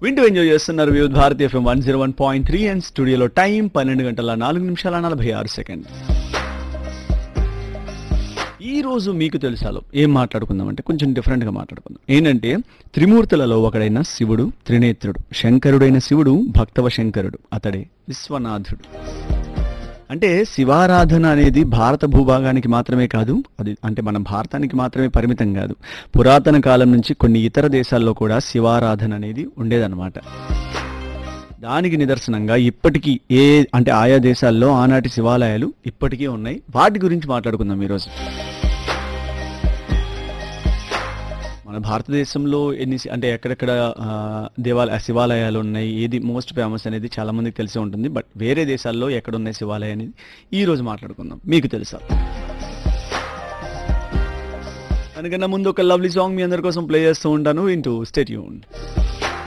వింటూ ఎంజాయ్ చేస్తున్నారు Vividh Bharati FM one zero one point three and స్టూడియోలో టైం పన్నెండు గంటల నాలుగు నిమిషాల నలభై ఆరు సెకండ్ ఈ రోజు మీకు తెలుసాలో ఏం మాట్లాడుకుందాం అంటే కొంచెం డిఫరెంట్గా మాట్లాడుకుందాం ఏంటంటే త్రిమూర్తులలో ఒకడైన శివుడు త్రినేత్రుడు శంకరుడైన శివుడు భక్తవ శంకరుడు అతడే విశ్వనాథుడు అంటే శివారాధన అనేది భారత భూభాగానికి మాత్రమే కాదు అది అంటే మన భారతానికి మాత్రమే పరిమితం కాదు పురాతన కాలం నుంచి కొన్ని ఇతర దేశాల్లో కూడా శివారాధన అనేది ఉండేదన్నమాట దానికి నిదర్శనంగా ఇప్పటికీ ఏ అంటే ఆయా దేశాల్లో ఆనాటి శివాలయాలు ఇప్పటికీ ఉన్నాయి వాటి గురించి మాట్లాడుకుందాం ఈరోజు మన భారతదేశంలో ఎన్ని శి- అంటే ఎక్కడెక్కడ ఆ, దేవాలయ శివాలయాలు ఉన్నాయి ఏది మోస్ట్ ఫేమస్ అనేది చాలా మందికి తెలిసే ఉంటుంది బట్ వేరే దేశాల్లో ఎక్కడ ఉన్నాయి శివాలయం అనేది ఈ రోజు మాట్లాడుకుందాం మీకు తెలుసా దానికన్నా ముందు ఒక లవ్లీ సాంగ్ మీ అందరి కోసం ప్లే చేస్తూ ఉంటాను ఇంటూ స్టేట్యూన్